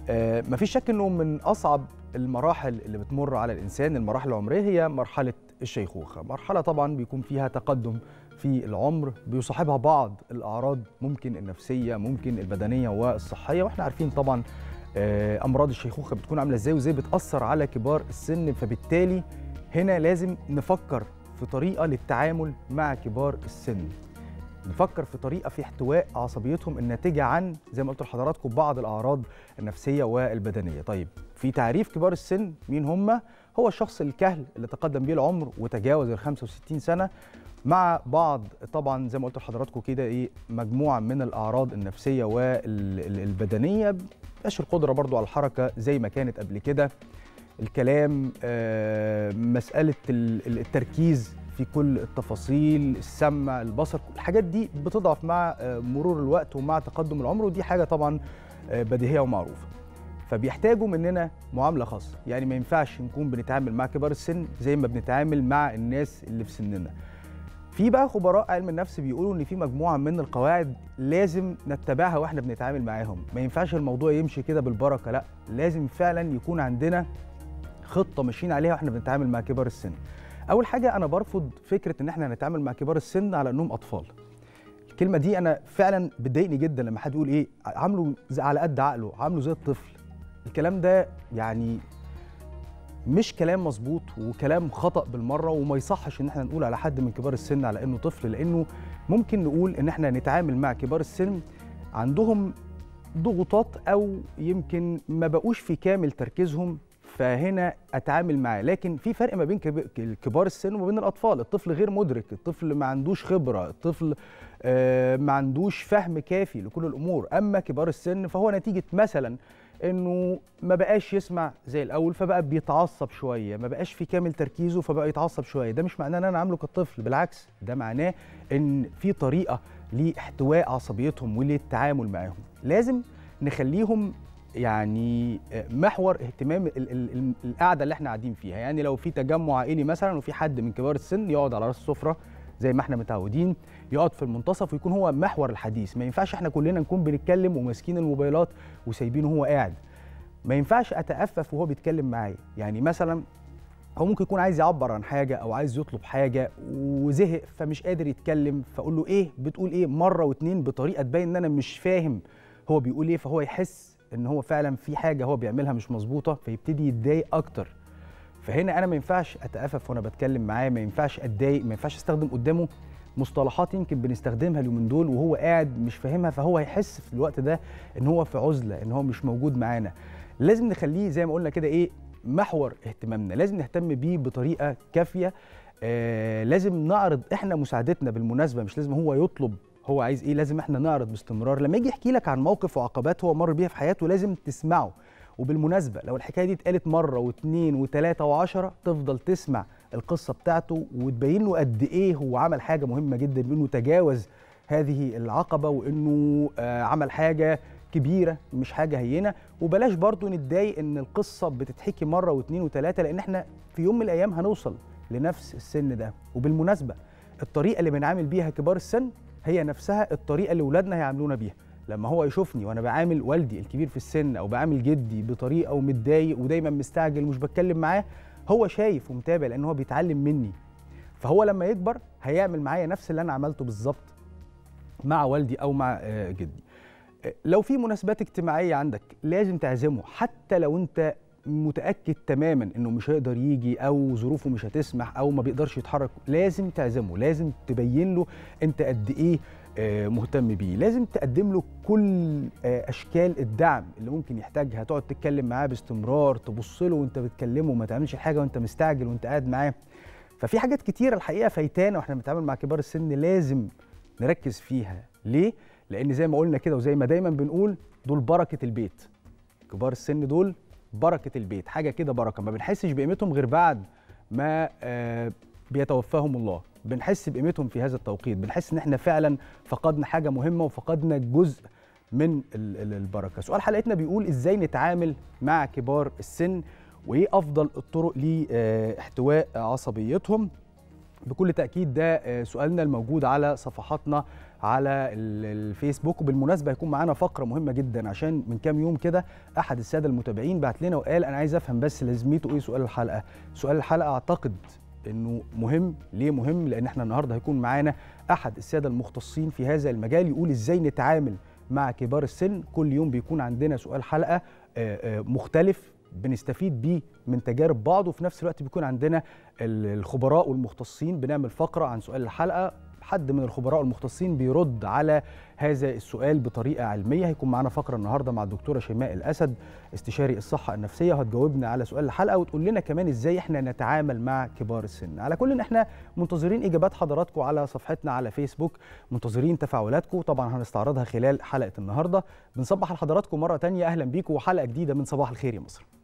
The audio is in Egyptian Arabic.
آه، مفيش شك انه من اصعب المراحل اللي بتمر على الانسان المراحل العمريه هي مرحله الشيخوخه مرحله طبعا بيكون فيها تقدم في العمر بيصاحبها بعض الاعراض ممكن النفسيه ممكن البدنيه والصحيه واحنا عارفين طبعا آه، امراض الشيخوخه بتكون عامله ازاي وازاي بتاثر على كبار السن فبالتالي هنا لازم نفكر في طريقه للتعامل مع كبار السن نفكر في طريقه في احتواء عصبيتهم الناتجه عن زي ما قلت لحضراتكم بعض الاعراض النفسيه والبدنيه طيب في تعريف كبار السن مين هم هو الشخص الكهل اللي تقدم بيه العمر وتجاوز ال 65 سنه مع بعض طبعا زي ما قلت لحضراتكم كده ايه مجموعه من الاعراض النفسيه والبدنيه مبقاش القدره برضو على الحركه زي ما كانت قبل كده الكلام آه، مساله ال- ال- التركيز في كل التفاصيل السمع البصر الحاجات دي بتضعف مع آه، مرور الوقت ومع تقدم العمر ودي حاجه طبعا آه، بديهيه ومعروفه فبيحتاجوا مننا معامله خاصه يعني ما ينفعش نكون بنتعامل مع كبار السن زي ما بنتعامل مع الناس اللي في سننا في بقى خبراء علم النفس بيقولوا ان في مجموعه من القواعد لازم نتبعها واحنا بنتعامل معاهم ما ينفعش الموضوع يمشي كده بالبركه لا لازم فعلا يكون عندنا خطه ماشيين عليها واحنا بنتعامل مع كبار السن اول حاجه انا برفض فكره ان احنا نتعامل مع كبار السن على انهم اطفال الكلمه دي انا فعلا بتضايقني جدا لما حد يقول ايه عامله زي- على قد عقله عامله زي الطفل الكلام ده يعني مش كلام مظبوط وكلام خطأ بالمرة وما يصحش ان احنا نقول على حد من كبار السن على انه طفل لانه ممكن نقول ان احنا نتعامل مع كبار السن عندهم ضغوطات او يمكن ما بقوش في كامل تركيزهم فهنا اتعامل معاه لكن في فرق ما بين كب- كبار السن وما بين الاطفال الطفل غير مدرك الطفل ما عندوش خبره الطفل آه، ما عندوش فهم كافي لكل الامور اما كبار السن فهو نتيجه مثلا انه ما بقاش يسمع زي الاول فبقى بيتعصب شويه ما بقاش في كامل تركيزه فبقى يتعصب شويه ده مش معناه ان انا عامله كطفل بالعكس ده معناه ان في طريقه لاحتواء عصبيتهم وللتعامل معاهم لازم نخليهم يعني محور اهتمام ال- ال- ال- القعده اللي احنا قاعدين فيها يعني لو في تجمع عائلي مثلا وفي حد من كبار السن يقعد على راس السفره زي ما احنا متعودين يقعد في المنتصف ويكون هو محور الحديث ما ينفعش احنا كلنا نكون بنتكلم وماسكين الموبايلات وسايبينه هو قاعد ما ينفعش اتأفف وهو بيتكلم معايا يعني مثلا هو ممكن يكون عايز يعبر عن حاجه او عايز يطلب حاجه وزهق فمش قادر يتكلم فاقول له ايه بتقول ايه مره واتنين بطريقه تبين ان انا مش فاهم هو بيقول ايه فهو يحس ان هو فعلا في حاجه هو بيعملها مش مظبوطه فيبتدي يتضايق اكتر فهنا انا ما ينفعش اتأفف وانا بتكلم معاه ما ينفعش اتضايق ما ينفعش استخدم قدامه مصطلحات يمكن بنستخدمها اليومين دول وهو قاعد مش فاهمها فهو هيحس في الوقت ده ان هو في عزله ان هو مش موجود معانا لازم نخليه زي ما قلنا كده ايه محور اهتمامنا لازم نهتم بيه بطريقه كافيه آه لازم نعرض احنا مساعدتنا بالمناسبه مش لازم هو يطلب هو عايز ايه لازم احنا نعرض باستمرار لما يجي يحكي لك عن موقف وعقبات هو مر بيها في حياته لازم تسمعه وبالمناسبه لو الحكايه دي اتقالت مره واثنين وثلاثه وعشرة تفضل تسمع القصه بتاعته وتبين له قد ايه هو عمل حاجه مهمه جدا بانه تجاوز هذه العقبه وانه آه عمل حاجه كبيره مش حاجه هينه وبلاش برضو نتضايق ان القصه بتتحكي مره واثنين وثلاثه لان احنا في يوم من الايام هنوصل لنفس السن ده وبالمناسبه الطريقه اللي بنعامل بيها كبار السن هي نفسها الطريقه اللي اولادنا هيعاملونا بيها لما هو يشوفني وانا بعامل والدي الكبير في السن او بعامل جدي بطريقه ومتضايق ودايما مستعجل ومش بتكلم معاه هو شايف ومتابع لان هو بيتعلم مني فهو لما يكبر هيعمل معايا نفس اللي انا عملته بالظبط مع والدي او مع آه، جدي آه، لو في مناسبات اجتماعيه عندك لازم تعزمه حتى لو انت متاكد تماما انه مش هيقدر يجي او ظروفه مش هتسمح او ما بيقدرش يتحرك لازم تعزمه لازم تبين له انت قد ايه آه، مهتم بيه لازم تقدم له كل آه، اشكال الدعم اللي ممكن يحتاجها تقعد تتكلم معاه باستمرار تبص له وانت بتكلمه ما تعملش الحاجه وانت مستعجل وانت قاعد معاه ففي حاجات كتيره الحقيقه فايتانا واحنا بنتعامل مع كبار السن لازم نركز فيها ليه لان زي ما قلنا كده وزي ما دايما بنقول دول بركه البيت كبار السن دول بركه البيت حاجه كده بركه ما بنحسش بقيمتهم غير بعد ما آه، بيتوفاهم الله بنحس بقيمتهم في هذا التوقيت بنحس ان احنا فعلا فقدنا حاجه مهمه وفقدنا جزء من ال- ال- البركه سؤال حلقتنا بيقول ازاي نتعامل مع كبار السن وايه افضل الطرق لاحتواء عصبيتهم بكل تاكيد ده آه، سؤالنا الموجود على صفحاتنا على الفيسبوك وبالمناسبه هيكون معانا فقره مهمه جدا عشان من كام يوم كده احد الساده المتابعين بعت لنا وقال انا عايز افهم بس لازمته ايه سؤال الحلقه سؤال الحلقه اعتقد انه مهم ليه مهم لان احنا النهارده هيكون معانا احد الساده المختصين في هذا المجال يقول ازاي نتعامل مع كبار السن كل يوم بيكون عندنا سؤال حلقه مختلف بنستفيد بيه من تجارب بعض وفي نفس الوقت بيكون عندنا الخبراء والمختصين بنعمل فقره عن سؤال الحلقه حد من الخبراء المختصين بيرد على هذا السؤال بطريقه علميه هيكون معانا فقره النهارده مع الدكتوره شيماء الاسد استشاري الصحه النفسيه وهتجاوبنا على سؤال الحلقه وتقول لنا كمان ازاي احنا نتعامل مع كبار السن على كل احنا منتظرين اجابات حضراتكم على صفحتنا على فيسبوك منتظرين تفاعلاتكم طبعا هنستعرضها خلال حلقه النهارده بنصبح لحضراتكم مره تانية اهلا بيكم وحلقه جديده من صباح الخير يا مصر